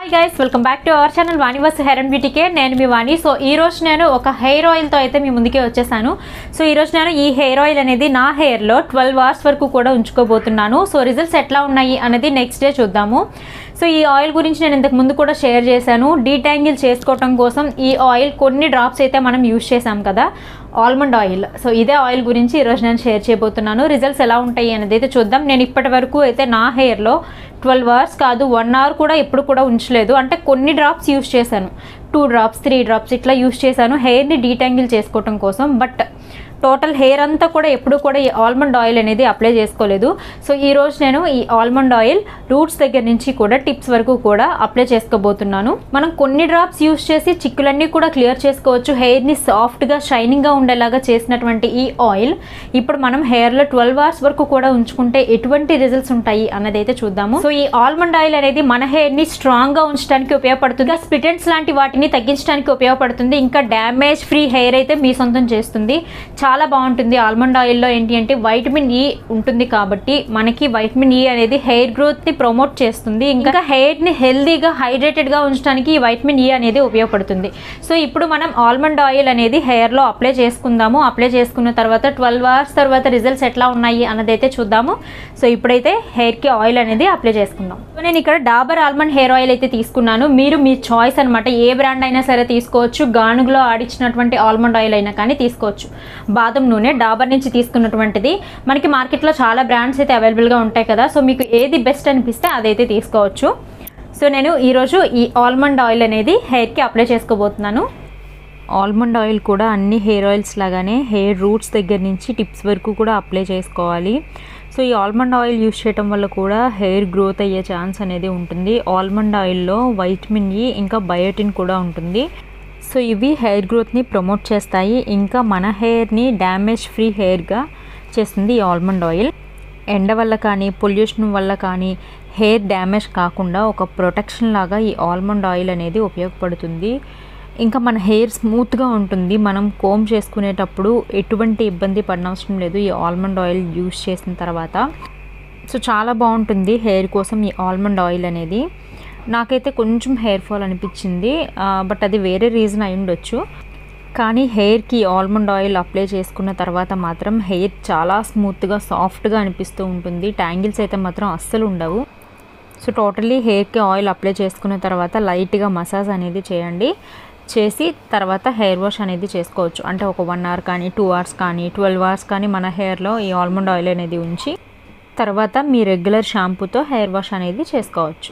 hi guys welcome back to our channel Vani వస్ hair and beauty care నేను మీ వాణి so ఈ రోజు నేను ఒక హెయిర్ ఆయిల్తో అయితే మీ ముందుకే వచ్చేసాను సో ఈ రోజు నేను ఈ హెయిర్ ఆయిల్ అనేది నా హెయిర్లో ట్వెల్వ్ అవర్స్ వరకు కూడా ఉంచుకోబోతున్నాను సో రిజల్ట్స్ ఎట్లా ఉన్నాయి అనేది నెక్స్ట్ డే చూద్దాము సో ఈ ఆయిల్ గురించి నేను ఇంతకు ముందు కూడా షేర్ చేశాను డీటాంగిల్ చేసుకోవటం కోసం ఈ ఆయిల్ కొన్ని డ్రాప్స్ అయితే మనం యూజ్ చేసాం కదా ఆల్మండ్ ఆయిల్ సో ఇదే ఆయిల్ గురించి ఈరోజు నేను షేర్ చేయబోతున్నాను రిజల్ట్స్ ఎలా ఉంటాయి అనేది అయితే చూద్దాం నేను ఇప్పటి వరకు అయితే నా హెయిర్లో ట్వెల్వ్ అవర్స్ కాదు వన్ అవర్ కూడా ఎప్పుడు కూడా ఉంచలేదు అంటే కొన్ని డ్రాప్స్ యూస్ చేశాను టూ డ్రాప్స్ త్రీ డ్రాప్స్ ఇట్లా యూస్ చేశాను హెయిర్ని డీటాంగిల్ చేసుకోవటం కోసం బట్ టోటల్ హెయిర్ అంతా కూడా ఎప్పుడు కూడా ఈ ఆల్మండ్ ఆయిల్ అనేది అప్లై చేసుకోలేదు సో ఈ రోజు నేను ఈ ఆల్మండ్ ఆయిల్ రూట్స్ దగ్గర నుంచి కూడా టిప్స్ వరకు కూడా అప్లై చేసుకోబోతున్నాను మనం కొన్ని డ్రాప్స్ యూస్ చేసి చిక్కులన్నీ కూడా క్లియర్ చేసుకోవచ్చు హెయిర్ని సాఫ్ట్గా షైనింగ్గా ఉండేలాగా చేసినటువంటి ఈ ఆయిల్ ఇప్పుడు మనం హెయిర్లో ట్వెల్వ్ అవర్స్ వరకు కూడా ఉంచుకుంటే ఎటువంటి రిజల్ట్స్ ఉంటాయి అన్నది అయితే చూద్దాము సో ఈ ఆల్మండ్ ఆయిల్ అనేది మన హెయిర్ని స్ట్రాంగ్గా ఉంచడానికి ఉపయోగపడుతుంది స్ప్లిటెంట్స్ లాంటి వాటిని తగ్గించడానికి ఉపయోగపడుతుంది ఇంకా డ్యామేజ్ ఫ్రీ హెయిర్ అయితే మీ సొంతం చేస్తుంది చాలా బాగుంటుంది ఆల్మండ్ ఆయిల్లో ఏంటి అంటే వైటమిన్ ఈ ఉంటుంది కాబట్టి మనకి వైటమిన్ ఈ అనేది హెయిర్ గ్రోత్ని ప్రమోట్ చేస్తుంది ఇంకా హెయిర్ని హెల్దీగా హైడ్రేటెడ్గా ఉంచడానికి ఈ వైటమిన్ ఈ అనేది ఉపయోగపడుతుంది సో ఇప్పుడు మనం ఆల్మండ్ ఆయిల్ అనేది హెయిర్లో అప్లై చేసుకుందాము అప్లై చేసుకున్న తర్వాత ట్వెల్వ్ అవర్స్ తర్వాత రిజల్ట్స్ ఎట్లా ఉన్నాయి అన్నది అయితే చూద్దాము సో ఇప్పుడైతే హెయిర్కి ఆయిల్ అనేది అప్లై చేసుకుందాం సో నేను ఇక్కడ డాబర్ ఆల్మండ్ హెయిర్ ఆయిల్ అయితే తీసుకున్నాను మీరు మీ చాయిస్ అనమాట ఏ బ్రాండ్ అయినా సరే తీసుకోవచ్చు గానుగులో ఆడిచ్చినటువంటి ఆల్మండ్ ఆయిల్ అయినా కానీ తీసుకోవచ్చు బాదం నూనె డాబర్ నుంచి తీసుకున్నటువంటిది మనకి మార్కెట్లో చాలా బ్రాండ్స్ అయితే అవైలబుల్గా ఉంటాయి కదా సో మీకు ఏది బెస్ట్ అనిపిస్తే అదైతే తీసుకోవచ్చు సో నేను ఈరోజు ఈ ఆల్మండ్ ఆయిల్ అనేది హెయిర్కి అప్లై చేసుకోబోతున్నాను ఆల్మండ్ ఆయిల్ కూడా అన్ని హెయిర్ ఆయిల్స్ లాగానే హెయిర్ రూట్స్ దగ్గర నుంచి టిప్స్ వరకు కూడా అప్లై చేసుకోవాలి సో ఈ ఆల్మండ్ ఆయిల్ యూస్ చేయడం వల్ల కూడా హెయిర్ గ్రోత్ అయ్యే ఛాన్స్ అనేది ఉంటుంది ఆల్మండ్ ఆయిల్లో వైటమిన్ ఈ ఇంకా బయోటిన్ కూడా ఉంటుంది సో ఇవి హెయిర్ గ్రోత్ని ప్రమోట్ చేస్తాయి ఇంకా మన హెయిర్ని డ్యామేజ్ ఫ్రీ హెయిర్గా చేస్తుంది ఈ ఆల్మండ్ ఆయిల్ ఎండ వల్ల కానీ పొల్యూషన్ వల్ల కానీ హెయిర్ డ్యామేజ్ కాకుండా ఒక ప్రొటెక్షన్ లాగా ఈ ఆల్మండ్ ఆయిల్ అనేది ఉపయోగపడుతుంది ఇంకా మన హెయిర్ స్మూత్గా ఉంటుంది మనం కోమ్ చేసుకునేటప్పుడు ఎటువంటి ఇబ్బంది పడనవసరం లేదు ఈ ఆల్మండ్ ఆయిల్ యూస్ చేసిన తర్వాత సో చాలా బాగుంటుంది హెయిర్ కోసం ఈ ఆల్మండ్ ఆయిల్ అనేది నాకైతే కొంచెం హెయిర్ ఫాల్ అనిపించింది బట్ అది వేరే రీజన్ అయి ఉండొచ్చు కానీ హెయిర్కి ఆల్మండ్ ఆయిల్ అప్లై చేసుకున్న తర్వాత మాత్రం హెయిర్ చాలా స్మూత్గా సాఫ్ట్గా అనిపిస్తూ ఉంటుంది ట్యాంగిల్స్ అయితే మాత్రం అస్సలు ఉండవు సో టోటలీ హెయిర్కి ఆయిల్ అప్లై చేసుకున్న తర్వాత లైట్గా మసాజ్ అనేది చేయండి చేసి తర్వాత హెయిర్ వాష్ అనేది చేసుకోవచ్చు అంటే ఒక వన్ అవర్ కానీ టూ అవర్స్ కానీ ట్వెల్వ్ అవర్స్ కానీ మన హెయిర్లో ఈ ఆల్మండ్ ఆయిల్ అనేది ఉంచి తర్వాత మీ రెగ్యులర్ షాంపూతో హెయిర్ వాష్ అనేది చేసుకోవచ్చు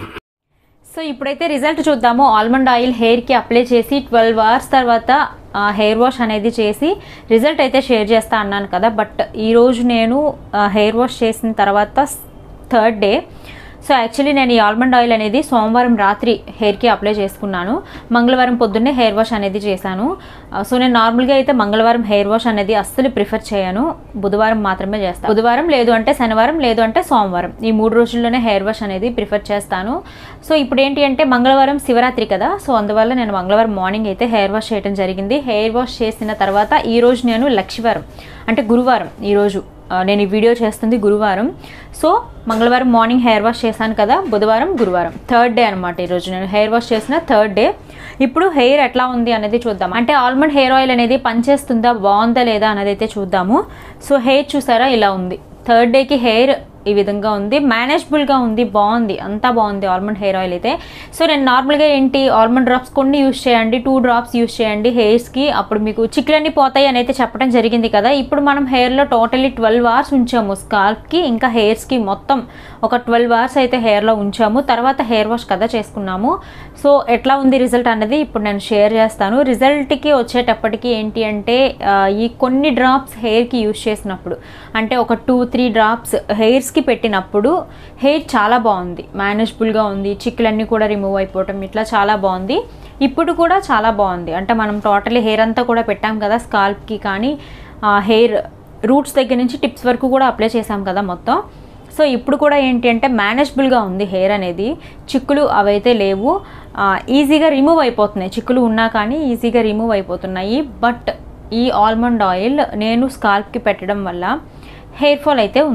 సో ఇప్పుడైతే రిజల్ట్ చూద్దాము ఆల్మండ్ ఆయిల్ హెయిర్కి అప్లై చేసి ట్వెల్వ్ అవర్స్ తర్వాత హెయిర్ వాష్ అనేది చేసి రిజల్ట్ అయితే షేర్ చేస్తా అన్నాను కదా బట్ ఈరోజు నేను హెయిర్ వాష్ చేసిన తర్వాత థర్డ్ డే సో యాక్చువల్లీ నేను ఈ ఆల్మండ్ ఆయిల్ అనేది సోమవారం రాత్రి హెయిర్కి అప్లై చేసుకున్నాను మంగళవారం పొద్దున్నే హెయిర్ వాష్ అనేది చేశాను సో నేను నార్మల్గా అయితే మంగళవారం హెయిర్ వాష్ అనేది అస్సలు ప్రిఫర్ చేయను బుధవారం మాత్రమే చేస్తాను బుధవారం లేదు అంటే శనివారం లేదు అంటే సోమవారం ఈ మూడు రోజుల్లోనే హెయిర్ వాష్ అనేది ప్రిఫర్ చేస్తాను సో ఇప్పుడు ఏంటి అంటే మంగళవారం శివరాత్రి కదా సో అందువల్ల నేను మంగళవారం మార్నింగ్ అయితే హెయిర్ వాష్ చేయడం జరిగింది హెయిర్ వాష్ చేసిన తర్వాత ఈ రోజు నేను లక్షవారం అంటే గురువారం ఈరోజు నేను ఈ వీడియో చేస్తుంది గురువారం సో మంగళవారం మార్నింగ్ హెయిర్ వాష్ చేశాను కదా బుధవారం గురువారం థర్డ్ డే అనమాట ఈరోజు నేను హెయిర్ వాష్ చేసిన థర్డ్ డే ఇప్పుడు హెయిర్ ఎట్లా ఉంది అనేది చూద్దాం అంటే ఆల్మండ్ హెయిర్ ఆయిల్ అనేది పనిచేస్తుందా బాగుందా లేదా అనేది అయితే చూద్దాము సో హెయిర్ చూసారా ఇలా ఉంది థర్డ్ డేకి హెయిర్ ఈ విధంగా ఉంది మేనేజబుల్గా ఉంది బాగుంది అంతా బాగుంది ఆల్మండ్ హెయిర్ ఆయిల్ అయితే సో నేను నార్మల్గా ఏంటి ఆల్మండ్ డ్రాప్స్ కొన్ని యూస్ చేయండి టూ డ్రాప్స్ యూస్ చేయండి హెయిర్స్కి అప్పుడు మీకు చిక్కులన్నీ పోతాయి అని అయితే చెప్పడం జరిగింది కదా ఇప్పుడు మనం హెయిర్లో టోటల్లీ ట్వెల్వ్ అవర్స్ ఉంచాము స్కాల్ప్కి ఇంకా హెయిర్స్కి మొత్తం ఒక ట్వెల్వ్ అవర్స్ అయితే హెయిర్లో ఉంచాము తర్వాత హెయిర్ వాష్ కదా చేసుకున్నాము సో ఎట్లా ఉంది రిజల్ట్ అన్నది ఇప్పుడు నేను షేర్ చేస్తాను రిజల్ట్కి వచ్చేటప్పటికి ఏంటి అంటే ఈ కొన్ని డ్రాప్స్ హెయిర్కి యూస్ చేసినప్పుడు అంటే ఒక టూ త్రీ డ్రాప్స్ హెయిర్స్ కి పెట్టినప్పుడు హెయిర్ చాలా బాగుంది మేనేజబుల్గా ఉంది చిక్కులన్నీ కూడా రిమూవ్ అయిపోవటం ఇట్లా చాలా బాగుంది ఇప్పుడు కూడా చాలా బాగుంది అంటే మనం టోటలీ హెయిర్ అంతా కూడా పెట్టాం కదా స్కాల్ప్కి కానీ హెయిర్ రూట్స్ దగ్గర నుంచి టిప్స్ వరకు కూడా అప్లై చేసాం కదా మొత్తం సో ఇప్పుడు కూడా ఏంటి అంటే మేనేజబుల్గా ఉంది హెయిర్ అనేది చిక్కులు అవైతే లేవు ఈజీగా రిమూవ్ అయిపోతున్నాయి చిక్కులు ఉన్నా కానీ ఈజీగా రిమూవ్ అయిపోతున్నాయి బట్ ఈ ఆల్మండ్ ఆయిల్ నేను స్కాల్ప్కి పెట్టడం వల్ల హెయిర్ ఫాల్ అయితే ఉంది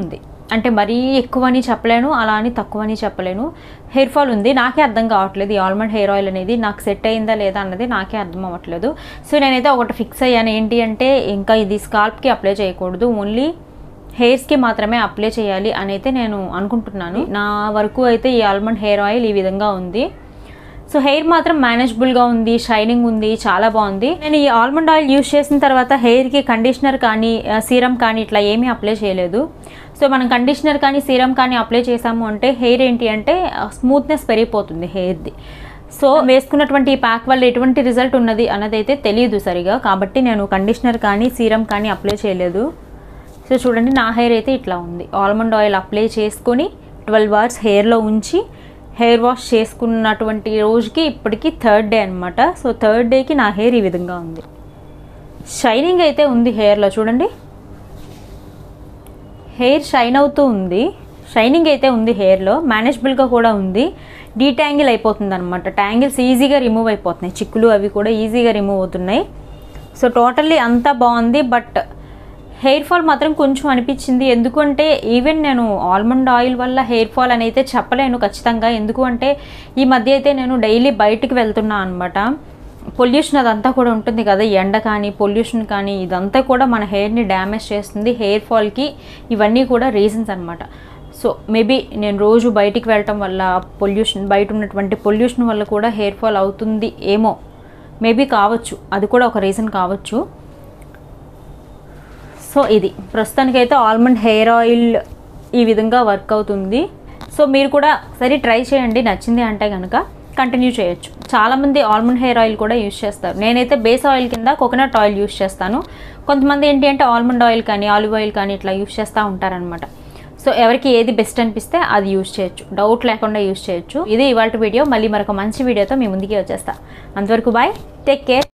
అంటే మరీ ఎక్కువ అని చెప్పలేను అలా అని తక్కువ అని చెప్పలేను హెయిర్ ఫాల్ ఉంది నాకే అర్థం కావట్లేదు ఈ ఆల్మండ్ హెయిర్ ఆయిల్ అనేది నాకు సెట్ అయిందా లేదా అన్నది నాకే అర్థం అవ్వట్లేదు సో నేనైతే ఒకటి ఫిక్స్ అయ్యాను ఏంటి అంటే ఇంకా ఇది స్కాల్ప్కి అప్లై చేయకూడదు ఓన్లీ హెయిర్స్కి మాత్రమే అప్లై చేయాలి అని అయితే నేను అనుకుంటున్నాను నా వరకు అయితే ఈ ఆల్మండ్ హెయిర్ ఆయిల్ ఈ విధంగా ఉంది సో హెయిర్ మాత్రం మేనేజబుల్గా ఉంది షైనింగ్ ఉంది చాలా బాగుంది నేను ఈ ఆల్మండ్ ఆయిల్ యూస్ చేసిన తర్వాత హెయిర్కి కండిషనర్ కానీ సీరం కానీ ఇట్లా ఏమీ అప్లై చేయలేదు సో మనం కండిషనర్ కానీ సీరం కానీ అప్లై చేసాము అంటే హెయిర్ ఏంటి అంటే స్మూత్నెస్ పెరిగిపోతుంది హెయిర్ది సో వేసుకున్నటువంటి ఈ ప్యాక్ వల్ల ఎటువంటి రిజల్ట్ ఉన్నది అన్నది అయితే తెలియదు సరిగా కాబట్టి నేను కండిషనర్ కానీ సీరం కానీ అప్లై చేయలేదు సో చూడండి నా హెయిర్ అయితే ఇట్లా ఉంది ఆల్మండ్ ఆయిల్ అప్లై చేసుకొని ట్వెల్వ్ అవర్స్ హెయిర్లో ఉంచి హెయిర్ వాష్ చేసుకున్నటువంటి రోజుకి ఇప్పటికి థర్డ్ డే అనమాట సో థర్డ్ డేకి నా హెయిర్ ఈ విధంగా ఉంది షైనింగ్ అయితే ఉంది హెయిర్లో చూడండి హెయిర్ షైన్ అవుతూ ఉంది షైనింగ్ అయితే ఉంది హెయిర్లో మేనేజబుల్గా కూడా ఉంది డీట్యాంగిల్ అయిపోతుంది అనమాట ట్యాంగిల్స్ ఈజీగా రిమూవ్ అయిపోతున్నాయి చిక్కులు అవి కూడా ఈజీగా రిమూవ్ అవుతున్నాయి సో టోటల్లీ అంతా బాగుంది బట్ హెయిర్ ఫాల్ మాత్రం కొంచెం అనిపించింది ఎందుకంటే ఈవెన్ నేను ఆల్మండ్ ఆయిల్ వల్ల హెయిర్ ఫాల్ అని అయితే చెప్పలేను ఖచ్చితంగా ఎందుకు అంటే ఈ మధ్య అయితే నేను డైలీ బయటికి వెళ్తున్నా అనమాట పొల్యూషన్ అదంతా కూడా ఉంటుంది కదా ఎండ కానీ పొల్యూషన్ కానీ ఇదంతా కూడా మన హెయిర్ని డ్యామేజ్ చేస్తుంది హెయిర్ ఫాల్కి ఇవన్నీ కూడా రీజన్స్ అనమాట సో మేబీ నేను రోజు బయటికి వెళ్ళటం వల్ల పొల్యూషన్ బయట ఉన్నటువంటి పొల్యూషన్ వల్ల కూడా హెయిర్ ఫాల్ అవుతుంది ఏమో మేబీ కావచ్చు అది కూడా ఒక రీజన్ కావచ్చు సో ఇది ప్రస్తుతానికైతే ఆల్మండ్ హెయిర్ ఆయిల్ ఈ విధంగా వర్క్ అవుతుంది సో మీరు కూడా సరే ట్రై చేయండి నచ్చింది అంటే కనుక కంటిన్యూ చేయొచ్చు చాలామంది ఆల్మండ్ హెయిర్ ఆయిల్ కూడా యూస్ చేస్తారు నేనైతే బేస్ ఆయిల్ కింద కోకోనట్ ఆయిల్ యూస్ చేస్తాను కొంతమంది ఏంటి అంటే ఆల్మండ్ ఆయిల్ కానీ ఆలివ్ ఆయిల్ కానీ ఇట్లా యూస్ చేస్తూ ఉంటారనమాట సో ఎవరికి ఏది బెస్ట్ అనిపిస్తే అది యూస్ చేయొచ్చు డౌట్ లేకుండా యూస్ చేయొచ్చు ఇది ఇవాళ వీడియో మళ్ళీ మరొక మంచి వీడియోతో మీ ముందుకి వచ్చేస్తా అంతవరకు బాయ్ టేక్ కేర్